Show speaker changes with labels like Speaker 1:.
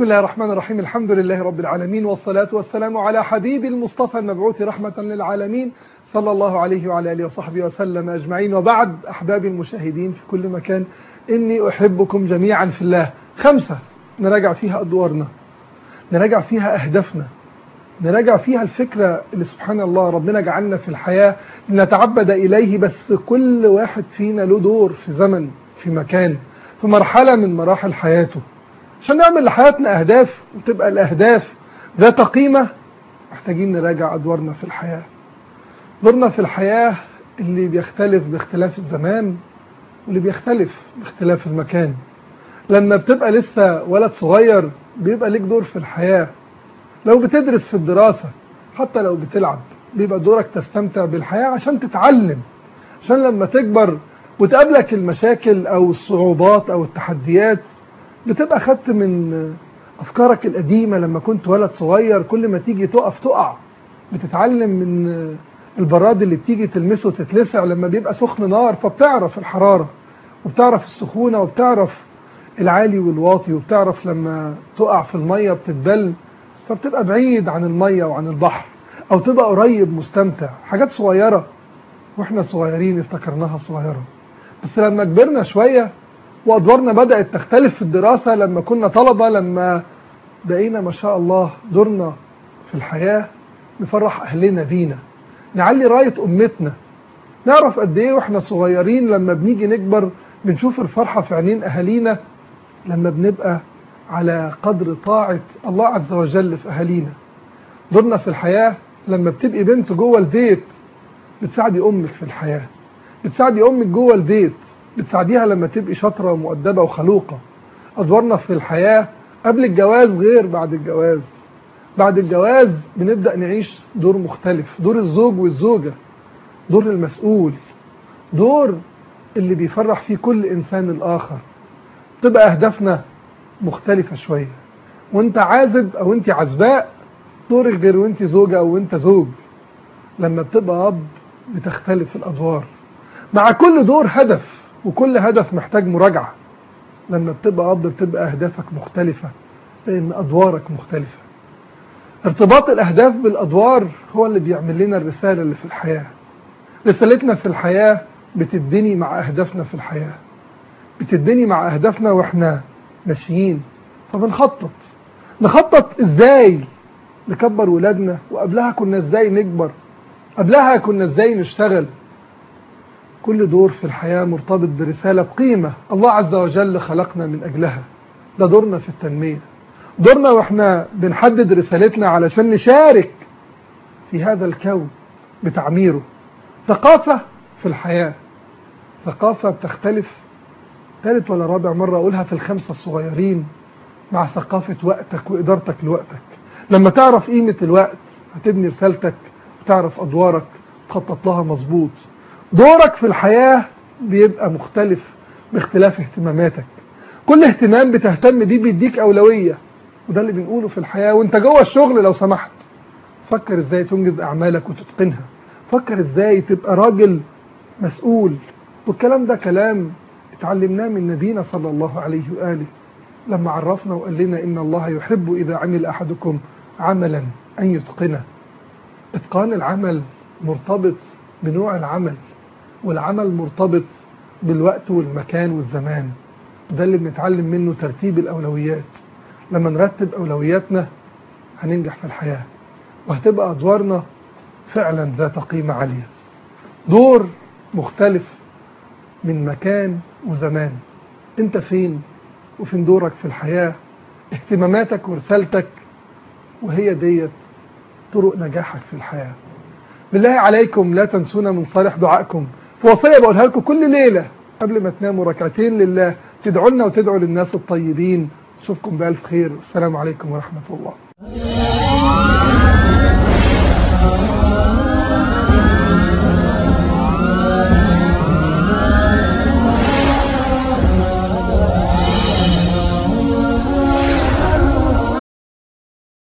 Speaker 1: بسم الله الرحمن الرحيم الحمد لله رب العالمين والصلاة والسلام على حبيب المصطفى المبعوث رحمة للعالمين صلى الله عليه وعلى آله وصحبه وسلم أجمعين وبعد أحبابي المشاهدين في كل مكان إني أحبكم جميعا في الله خمسة نراجع فيها أدوارنا نراجع فيها أهدافنا نراجع فيها الفكرة اللي سبحان الله ربنا جعلنا في الحياة نتعبد إليه بس كل واحد فينا له دور في زمن في مكان في مرحلة من مراحل حياته عشان نعمل لحياتنا أهداف وتبقى الأهداف ذات قيمة محتاجين نراجع أدوارنا في الحياة دورنا في الحياة اللي بيختلف باختلاف الزمان واللي بيختلف باختلاف المكان لما بتبقى لسه ولد صغير بيبقى ليك دور في الحياة لو بتدرس في الدراسة حتى لو بتلعب بيبقى دورك تستمتع بالحياة عشان تتعلم عشان لما تكبر وتقابلك المشاكل أو الصعوبات أو التحديات بتبقى خدت من أفكارك القديمة لما كنت ولد صغير كل ما تيجي تقف تقع بتتعلم من البراد اللي بتيجي تلمسه تتلسع لما بيبقى سخن نار فبتعرف الحرارة وبتعرف السخونة وبتعرف العالي والواطي وبتعرف لما تقع في المية بتتبل فبتبقى بعيد عن المية وعن البحر أو تبقى قريب مستمتع حاجات صغيرة واحنا صغيرين افتكرناها صغيرة بس لما كبرنا شوية وأدوارنا بدأت تختلف في الدراسة لما كنا طلبة لما بقينا ما شاء الله دورنا في الحياة نفرح أهلنا بينا نعلي راية أمتنا نعرف قد إيه وإحنا صغيرين لما بنيجي نكبر بنشوف الفرحة في عينين أهالينا لما بنبقى على قدر طاعة الله عز وجل في أهالينا دورنا في الحياة لما بتبقي بنت جوه البيت بتساعدي أمك في الحياة بتساعدي أمك جوه البيت بتساعديها لما تبقي شاطرة ومؤدبة وخلوقة أدوارنا في الحياة قبل الجواز غير بعد الجواز بعد الجواز بنبدأ نعيش دور مختلف دور الزوج والزوجة دور المسؤول دور اللي بيفرح فيه كل إنسان الآخر تبقى أهدافنا مختلفة شوية وانت عازب أو انت عزباء دورك غير وانت زوجة أو انت زوج لما بتبقى أب بتختلف الأدوار مع كل دور هدف وكل هدف محتاج مراجعة لما بتبقى أب بتبقى أهدافك مختلفة لأن أدوارك مختلفة ارتباط الأهداف بالأدوار هو اللي بيعمل لنا الرسالة اللي في الحياة رسالتنا في الحياة بتدني مع أهدافنا في الحياة بتدني مع أهدافنا وإحنا ماشيين فبنخطط نخطط إزاي نكبر ولادنا وقبلها كنا إزاي نكبر قبلها كنا إزاي نشتغل كل دور في الحياة مرتبط برسالة بقيمة الله عز وجل خلقنا من أجلها ده دورنا في التنمية دورنا وإحنا بنحدد رسالتنا علشان نشارك في هذا الكون بتعميره ثقافة في الحياة ثقافة بتختلف ثالث ولا رابع مرة أقولها في الخمسة الصغيرين مع ثقافة وقتك وإدارتك لوقتك لما تعرف قيمة الوقت هتبني رسالتك وتعرف أدوارك تخطط لها مظبوط دورك في الحياة بيبقى مختلف باختلاف اهتماماتك كل اهتمام بتهتم بيه بيديك أولوية وده اللي بنقوله في الحياة وانت جوه الشغل لو سمحت فكر ازاي تنجز أعمالك وتتقنها فكر ازاي تبقى راجل مسؤول والكلام ده كلام اتعلمناه من نبينا صلى الله عليه وآله لما عرفنا وقال لنا إن الله يحب إذا عمل أحدكم عملا أن يتقنه إتقان العمل مرتبط بنوع العمل والعمل مرتبط بالوقت والمكان والزمان ده اللي بنتعلم منه ترتيب الأولويات لما نرتب أولوياتنا هننجح في الحياة وهتبقى أدوارنا فعلا ذات قيمة عالية دور مختلف من مكان وزمان انت فين وفين دورك في الحياة اهتماماتك ورسالتك وهي ديت طرق نجاحك في الحياة بالله عليكم لا تنسونا من صالح دعائكم في وصية بقولها لكم كل ليلة قبل ما تناموا ركعتين لله تدعوا لنا وتدعوا للناس الطيبين اشوفكم بألف خير السلام عليكم ورحمة الله